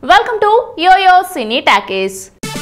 welcome to yoyo cine talkies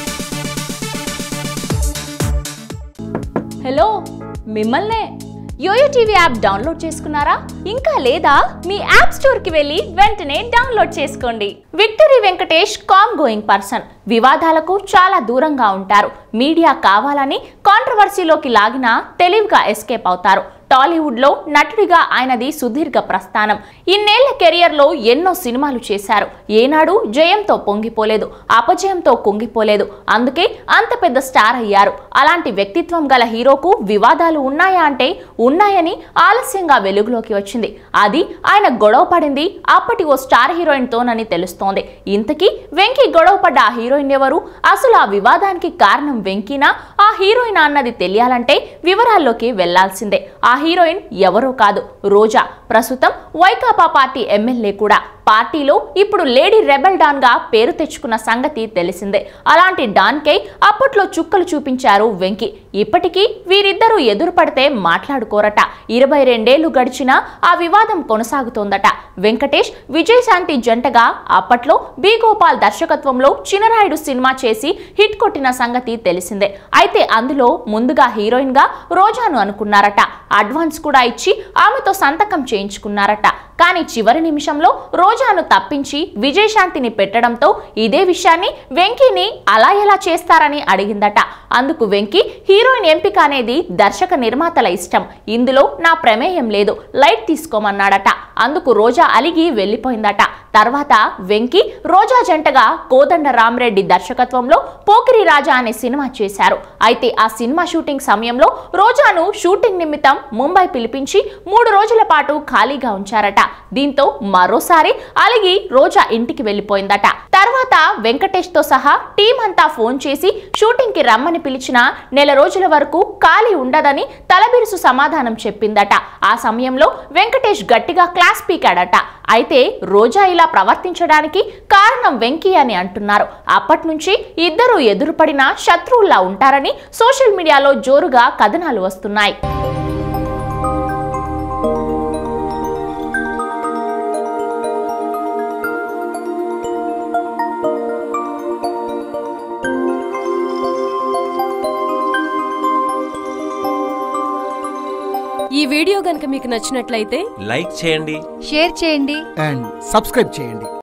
hello మిమ్మల్నే yoyo TV app download చేసుకున్నారా ఇంకా లేదా మీ యాప్ స్టోర్ కి వెళ్ళి వెంటనే డౌన్లోడ్ చేసుకోండి victory Venkatesh calm going person వివాదాలకు చాలా దూరంగా ఉంటారు మీడియా కావాలని కాంట్రవర్సీలోకి లాగినా తెలివిగా ఎస్కేప్ అవుతారు టాలీవుడ్ లో నటుడిగా ఆయనది సుదీర్ఘ ప్రస్థానం ఇన్నేళ్ల కెరియర్ లో ఎన్నో సినిమాలు చేశారు ఏనాడు జయంతో పొంగిపోలేదు అపజయంతో కుంగిపోలేదు అందుకే అంత పెద్ద స్టార్ అయ్యారు అలాంటి వ్యక్తిత్వం గల హీరోకు వివాదాలు ఉన్నాయా అంటే ఉన్నాయని ఆలస్యంగా వెలుగులోకి వచ్చింది అది ఆయన గొడవ పడింది అప్పటి ఓ స్టార్ హీరోయిన్ తోనని తెలుస్తోంది ఇంతకీ వెంకీ గొడవ పడ్డ ఆ హీరోయిన్ ఎవరు అసలు ఆ వివాదానికి కారణం వెంకీనా ఆ హీరోయిన్ అన్నది తెలియాలంటే వివరాల్లోకి వెళ్లాల్సిందే ఆ హీరోయిన్ ఎవరో కాదు రోజా ప్రస్తుతం వైకాపా పార్టీ ఎమ్మెల్యే కూడా పార్టీలో ఇప్పుడు లేడీ రెబల్ డాన్ గా పేరు తెచ్చుకున్న సంగతి తెలిసిందే అలాంటి డాన్ కై అప్పట్లో చుక్కలు చూపించారు వెంకి ఇప్పటికీ వీరిద్దరూ ఎదురు పడితే మాట్లాడుకోరట ఇరవై రెండేళ్లు గడిచినా ఆ వివాదం కొనసాగుతోందట వెంకటేష్ విజయశాంతి జంటగా అప్పట్లో బి గోపాల్ దర్శకత్వంలో చినరాయుడు సినిమా చేసి హిట్ కొట్టిన సంగతి తెలిసిందే అయితే అందులో ముందుగా హీరోయిన్ గా రోజాను అనుకున్నారట అడ్వాన్స్ కూడా ఇచ్చి ఆమెతో సంతకం చేయించుకున్నారట కానీ చివరి నిమిషంలో రోజాను తప్పించి విజయశాంతిని పెట్టడంతో ఇదే విషయాన్ని వెంకీని అలా ఎలా చేస్తారని అడిగిందట అందుకు వెంకీ హీరోయిన్ ఎంపిక అనేది దర్శక నిర్మాతల ఇష్టం ఇందులో నా ప్రమేయం లేదు లైట్ తీసుకోమన్నాడట అందుకు రోజా అలిగి వెళ్ళిపోయిందట తర్వాత వెంకీ రోజా జంటగా కోదండ రామరెడ్డి దర్శకత్వంలో పోకిరి రాజా అనే సినిమా చేశారు అయితే ఆ సినిమా షూటింగ్ సమయంలో రోజాను షూటింగ్ నిమిత్తం ముంబై పిలిపించి మూడు రోజుల పాటు ఖాళీగా ఉంచారట దీంతో మరోసారి అలిగి రోజా ఇంటికి వెళ్ళిపోయిందట తర్వాత వెంకటేష్ తో సహా టీం అంతా ఫోన్ చేసి షూటింగ్ కి రమ్మని పిలిచిన నెల రోజుల వరకు ఖాళీ ఉండదని తలబిరుసు సమాధానం చెప్పిందట ఆ సమయంలో వెంకటేష్ గట్టిగా క్లాస్ పీకాడట అయితే రోజా ఇలా ప్రవర్తించడానికి కారణం వెంకీ అని అంటున్నారు అప్పటి నుంచి ఇద్దరు ఎదురుపడిన శత్రువుల్లా ఉంటారని సోషల్ మీడియాలో జోరుగా కథనాలు వస్తున్నాయి ఈ వీడియో గనుక మీకు నచ్చినట్లయితే లైక్ చేయండి షేర్ చేయండి అండ్ సబ్స్క్రైబ్ చేయండి